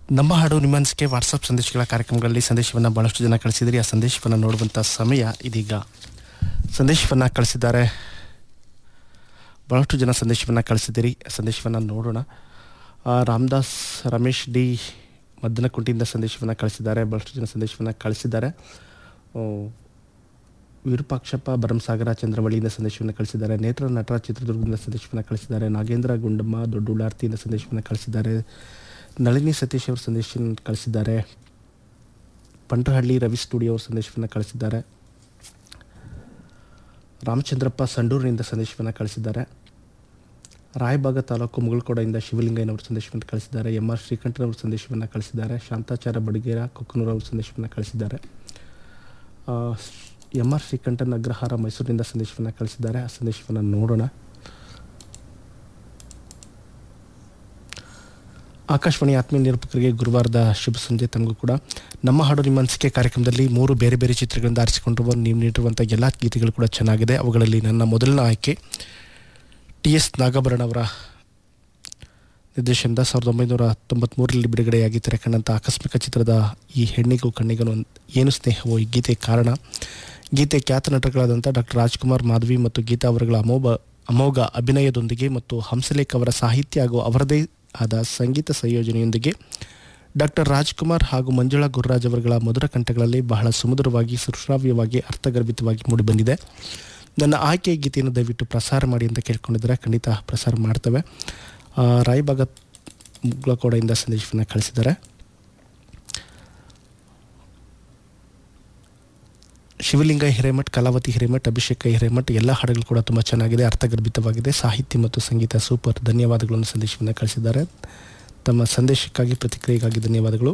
ನಮ್ಮ ಹಾಡು ನಿಮ್ಮ ಅನಿಸಿಕೆ ವಾಟ್ಸಪ್ ಸಂದೇಶಗಳ ಕಾರ್ಯಕ್ರಮಗಳಲ್ಲಿ ಸಂದೇಶವನ್ನು ಭಾಳಷ್ಟು ಜನ ಕಳಿಸಿದಿರಿ ಆ ಸಂದೇಶವನ್ನು ನೋಡುವಂಥ ಸಮಯ ಇದೀಗ ಸಂದೇಶವನ್ನು ಕಳಿಸಿದ್ದಾರೆ ಭಾಳಷ್ಟು ಜನ ಸಂದೇಶವನ್ನು ಕಳಿಸಿದ್ದೀರಿ ಆ ಸಂದೇಶವನ್ನು ನೋಡೋಣ ಆ, ರಾಮದಾಸ್ ರಮೇಶ್ ಡಿ ಮದ್ದನಕುಂಟಿಯಿಂದ ಸಂದೇಶವನ್ನು ಕಳಿಸಿದ್ದಾರೆ ಭಾಳಷ್ಟು ಜನ ಸಂದೇಶವನ್ನು ಕಳಿಸಿದ್ದಾರೆ ಆ, ವಿರೂಪಾಕ್ಷಪ್ಪ ಭರಮಸಾಗರ ಚಂದ್ರವಳ್ಳಿಯಿಂದ ಸಂದೇಶವನ್ನು ಕಳಿಸಿದ್ದಾರೆ ನೇತ್ರ ನಟರ ಚಿತ್ರದುರ್ಗದಿಂದ ಸಂದೇಶವನ್ನು ಕಳಿಸಿದ್ದಾರೆ ನಾಗೇಂದ್ರ ಗುಂಡಮ್ಮ ದೊಡ್ಡುಳ್ಳಾರ್ತಿಯಿಂದ ಸಂದೇಶವನ್ನು ಕಳಿಸಿದ್ದಾರೆ ನಳಿನಿ ಸತೀಶ್ ಅವರು ಸಂದೇಶವನ್ನು ಕಳಿಸಿದ್ದಾರೆ ಪಂಟಹಳ್ಳಿ ರವಿ ಸ್ಟುಡಿಯೋ ಅವರು ಸಂದೇಶವನ್ನು ಕಳಿಸಿದ್ದಾರೆ ರಾಮಚಂದ್ರಪ್ಪ ಸಂಡೂರಿನಿಂದ ಸಂದೇಶವನ್ನು ಕಳಿಸಿದ್ದಾರೆ ರಾಯಬಾಗ ತಾಲೂಕು ಮುಗಳಕೋಡೆಯಿಂದ ಶಿವಲಿಂಗಯ್ಯನವರು ಸಂದೇಶವನ್ನು ಕಳಿಸಿದ್ದಾರೆ ಎಂ ಆರ್ ಶ್ರೀಕಂಠನವರು ಸಂದೇಶವನ್ನು ಕಳಿಸಿದ್ದಾರೆ ಶಾಂತಾಚಾರ ಬಡಗೇರ ಕೊಕ್ಕನೂರು ಅವರು ಸಂದೇಶವನ್ನು ಕಳಿಸಿದ್ದಾರೆ ಎಂ ಆರ್ ಶ್ರೀಕಂಠನ್ ಅಗ್ರಹಾರ ಮೈಸೂರಿನಿಂದ ಸಂದೇಶವನ್ನು ಕಳಿಸಿದ್ದಾರೆ ಆ ಸಂದೇಶವನ್ನು ನೋಡೋಣ ಆಕಾಶವಾಣಿ ಆತ್ಮೀಯ ನಿರೂಪಕರಿಗೆ ಗುರುವಾರದ ಶುಭ ಸಂಜೆ ತನಗೂ ಕೂಡ ನಮ್ಮ ಹಾಡು ನಿಮ್ಮ ಅನಿಸಿಕೆ ಕಾರ್ಯಕ್ರಮದಲ್ಲಿ ಮೂರು ಬೇರೆ ಬೇರೆ ಚಿತ್ರಗಳಿಂದ ಆರಿಸಿಕೊಂಡಿರುವ ನೀವು ನೀಡಿರುವಂಥ ಎಲ್ಲ ಗೀತೆಗಳು ಕೂಡ ಚೆನ್ನಾಗಿದೆ ಅವುಗಳಲ್ಲಿ ನನ್ನ ಮೊದಲನೇ ಆಯ್ಕೆ ಟಿ ಎಸ್ ನಾಗಾಭರಣ ಅವರ ನಿರ್ದೇಶನದ ಸಾವಿರದ ಒಂಬೈನೂರ ತೊಂಬತ್ತ್ಮೂರರಲ್ಲಿ ಬಿಡುಗಡೆಯಾಗಿ ತೆರೆಕಂಡಂಥ ಆಕಸ್ಮಿಕ ಚಿತ್ರದ ಈ ಹೆಣ್ಣಿಗೂ ಕಣ್ಣಿಗೂ ಏನು ಸ್ನೇಹವೋ ಈ ಗೀತೆ ಕಾರಣ ಗೀತೆ ಖ್ಯಾತ ನಟಗಳಾದಂಥ ಡಾಕ್ಟರ್ ರಾಜ್ಕುಮಾರ್ ಮಾಧವಿ ಮತ್ತು ಗೀತಾ ಅವರುಗಳ ಅಮೋಘ ಅಮೋಘ ಅಭಿನಯದೊಂದಿಗೆ ಮತ್ತು ಹಂಸಲೇಖ್ ಅವರ ಸಾಹಿತ್ಯ ಹಾಗೂ ಅವರದೇ ಆದ ಸಂಗೀತ ಸಂಯೋಜನೆಯೊಂದಿಗೆ ಡಾಕ್ಟರ್ ರಾಜ್ಕುಮಾರ್ ಹಾಗೂ ಮಂಜುಳಾ ಗುರುರಾಜ್ ಅವರುಗಳ ಮಧುರ ಕಂಠಗಳಲ್ಲಿ ಬಹಳ ಸುಮಧುರವಾಗಿ ಸುಶ್ರಾವ್ಯವಾಗಿ ಅರ್ಥಗರ್ಭಿತವಾಗಿ ಮೂಡಿಬಂದಿದೆ ನನ್ನ ಆಯ್ಕೆ ಗೀತೆಯನ್ನು ದಯವಿಟ್ಟು ಪ್ರಸಾರ ಮಾಡಿ ಅಂತ ಕೇಳ್ಕೊಂಡಿದ್ದಾರೆ ಖಂಡಿತ ಪ್ರಸಾರ ಮಾಡ್ತೇವೆ ಆ, ರಾಯಬಾಗ ಮುಗ್ಲಕೋಡೆಯಿಂದ ಸಂದೇಶವನ್ನು ಕಳಿಸಿದ್ದಾರೆ ಶಿವಲಿಂಗ ಹಿರೇಮಠ್ ಕಲಾವತಿ ಹಿರೇಮಠ್ ಅಭಿಷೇಕ ಹಿರೇಮಠ್ ಎಲ್ಲ ಹಾಡುಗಳು ಕೂಡ ತುಂಬ ಚೆನ್ನಾಗಿದೆ ಅರ್ಥಗರ್ಭಿತವಾಗಿದೆ ಸಾಹಿತ್ಯ ಮತ್ತು ಸಂಗೀತ ಸೂಪರ್ ಧನ್ಯವಾದಗಳನ್ನು ಸಂದೇಶವನ್ನು ಕಳಿಸಿದ್ದಾರೆ ತಮ್ಮ ಸಂದೇಶಕ್ಕಾಗಿ ಪ್ರತಿಕ್ರಿಯೆಗಾಗಿ ಧನ್ಯವಾದಗಳು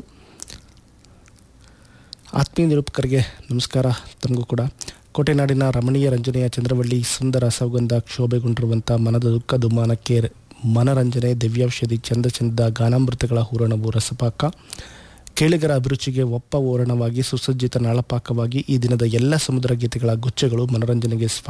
ಆತ್ಮೀಯ ನಿರೂಪಕರಿಗೆ ನಮಸ್ಕಾರ ತಮಗೂ ಕೂಡ ಕೋಟೆನಾಡಿನ ರಮಣೀಯ ರಂಜನೆಯ ಚಂದ್ರವಳ್ಳಿ ಸುಂದರ ಸೌಗಂಧ ಕ್ಷೋಭೆಗೊಂಡಿರುವಂಥ ಮನದ ದುಃಖ ದುಮ್ಮಾನಕ್ಕೆ ಮನರಂಜನೆ ದಿವ್ಯೌಷಧಿ ಚಂದ ಚಂದ ಗಾನಾಮೃತಗಳ ಹೂರಣವು ರಸಪಾಕ ಕೇಳಿಗರ ಅಭಿರುಚಿಗೆ ಒಪ್ಪ ಓರಣವಾಗಿ ಸುಸಜ್ಜಿತ ನಾಳಪಾಕವಾಗಿ ಈ ದಿನದ ಎಲ್ಲ ಸಮುದ್ರ ಗೀತೆಗಳ ಗುಚ್ಛಗಳು ಮನರಂಜನೆಗೆ ಸ್ವಾ